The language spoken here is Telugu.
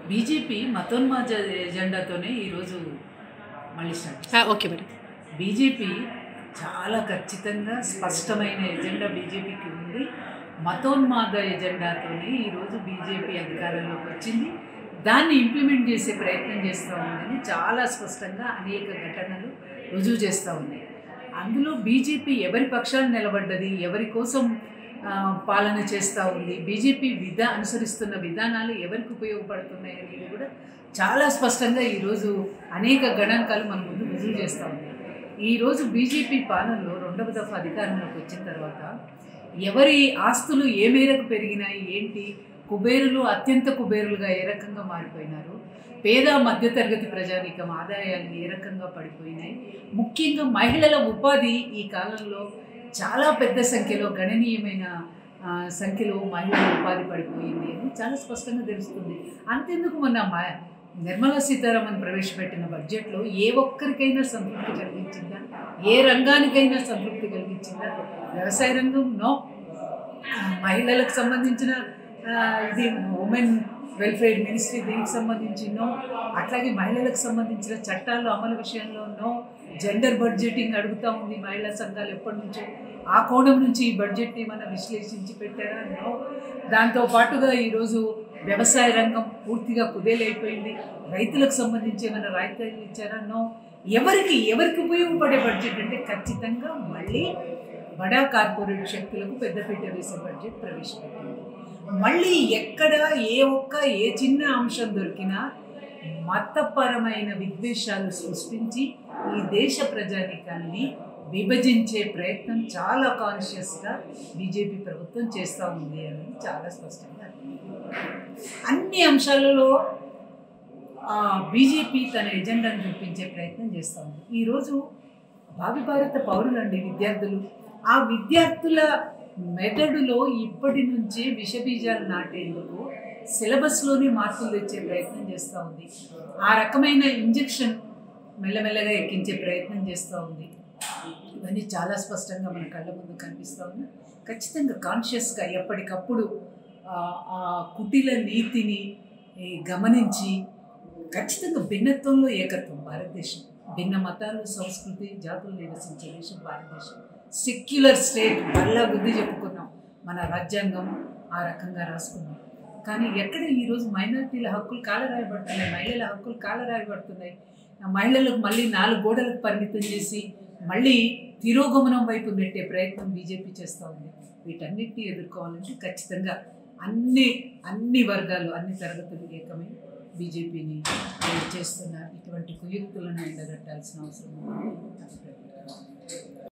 బీజేపీ మతోన్మాద ఎజెండాతోనే ఈరోజు మళ్ళీ స్టార్ట్ ఆ, ఓకే మేడం బీజేపీ చాలా ఖచ్చితంగా స్పష్టమైన ఎజెండా బీజేపీకి ఉంది మతోన్మాద ఎజెండాతోనే ఈరోజు బీజేపీ అధికారంలోకి వచ్చింది దాన్ని ఇంప్లిమెంట్ చేసే ప్రయత్నం చేస్తూ ఉందని చాలా స్పష్టంగా అనేక ఘటనలు రుజువు చేస్తూ ఉన్నాయి అందులో బీజేపీ ఎవరి పక్షాన నిలబడ్డది ఎవరి కోసం ఆ, పాలన చేస్తూ ఉంది బీజేపీ విధా అనుసరిస్తున్న విధానాలు ఎవరికి ఉపయోగపడుతున్నాయి అనేది కూడా చాలా స్పష్టంగా ఈరోజు అనేక గణాంకాలు మన ముందు రుజువు చేస్తూ ఉన్నాయి ఈరోజు బీజేపీ పాలనలో రెండవ దఫా అధికారంలోకి వచ్చిన తర్వాత ఎవరి ఆస్తులు ఏ మేరకు పెరిగినాయి ఏంటి కుబేరులు అత్యంత కుబేరులుగా ఏ రకంగా మారిపోయినారు పేద మధ్యతరగతి ప్రజానీకం ఆదాయాలు ఏ రకంగా పడిపోయినాయి ముఖ్యంగా మహిళల ఉపాధి ఈ కాలంలో చాలా పెద్ద సంఖ్యలో గణనీయమైన ఆ, సంఖ్యలో మహిళల ఉపాధి పడిపోయింది అని చాలా స్పష్టంగా తెలుస్తుంది అంతెందుకు మొన్న మ- నిర్మలా సీతారామన్ ప్రవేశపెట్టిన బడ్జెట్లో ఏ ఒక్కరికైనా సంతృప్తి కలిగించిందా ఏ రంగానికైనా సంతృప్తి కలిగించిందా వ్యవసాయ రంగం నో ఆ, మహిళలకు సంబంధించిన ఆ, ఇది ఉమెన్ వెల్ఫేర్ మినిస్ట్రీ దీనికి సంబంధించి నో అట్లాగే మహిళలకు సంబంధించిన చట్టాలు అమలు విషయంలో నో జెండర్ బడ్జెటింగ్ అడుగుతూ ఉంది మహిళా సంఘాలు ఎప్పటి నుంచో ఆ కోణం నుంచి ఈ బడ్జెట్ని మనం విశ్లేషించి పెట్టారా నో దాంతో పాటుగా ఈరోజు వ్యవసాయ రంగం పూర్తిగా కుదేలైపోయింది రైతులకు సంబంధించి ఏమైనా రాయితీలు ఇచ్చారా నో ఎవరికి ఎవరికి ఉపయోగపడే బడ్జెట్ అంటే ఖచ్చితంగా మళ్ళీ బడా కార్పొరేట్ శక్తులకు పెద్దపీట వేసే బడ్జెట్ ప్రవేశపెట్టింది మళ్ళీ ఎక్కడ ఏ ఒక్క ఏ చిన్న అంశం దొరికినా మతపరమైన విద్వేషాలు సృష్టించి ఈ దేశ ప్రజానీకాన్ని విభజించే ప్రయత్నం చాలా కాన్షియస్గా బీజేపీ ప్రభుత్వం చేస్తూ ఉంది అనేది చాలా స్పష్టంగా అర్థమవుతుంది. అన్ని అంశాలలో ఆ, బీజేపీ తన ఎజెండాను చూపించే ప్రయత్నం చేస్తూ ఉంది ఈరోజు భావి భారత పౌరులండి విద్యార్థులు ఆ విద్యార్థుల మెదడులో ఇప్పటి నుంచే విషబీజాలు నాటేందుకు సిలబస్లోనే మార్పులు తెచ్చే ప్రయత్నం చేస్తూ ఉంది ఆ రకమైన ఇంజెక్షన్ మెల్లమెల్లగా ఎక్కించే ప్రయత్నం చేస్తూ ఉంది ఇవన్నీ చాలా స్పష్టంగా మన కళ్ళ ముందు కనిపిస్తూ ఉన్నాయి ఖచ్చితంగా కాన్షియస్గా ఎప్పటికప్పుడు ఆ, ఆ కుటిల నీతిని ఈ, గమనించి ఖచ్చితంగా భిన్నత్వంలో ఏకత్వం భారతదేశం భిన్న మతాలు సంస్కృతి జాతులు నివసించే దేశం భారతదేశం సెక్యులర్ స్టేట్ వల్ల బుద్ధి చెప్పుకున్నాం మన రాజ్యాంగం ఆ రకంగా రాసుకున్నాం కానీ ఎక్కడ ఈరోజు మైనారిటీల హక్కులు కాలరాయబడుతున్నాయి మహిళల హక్కులు కాలరాయబడుతున్నాయి ఆ మహిళలకు మళ్ళీ నాలుగు గోడలకు పరిమితం చేసి మళ్ళీ తిరోగమనం వైపు నెట్టే ప్రయత్నం బీజేపీ చేస్తూ ఉంది వీటన్నిటిని ఎదుర్కోవాలంటే ఖచ్చితంగా అన్ని అన్ని వర్గాలు అన్ని తరగతులు ఏకమై బీజేపీని చేస్తున్న ఇటువంటి కుయుక్తులను ఎండగట్టాల్సిన అవసరం ఉంది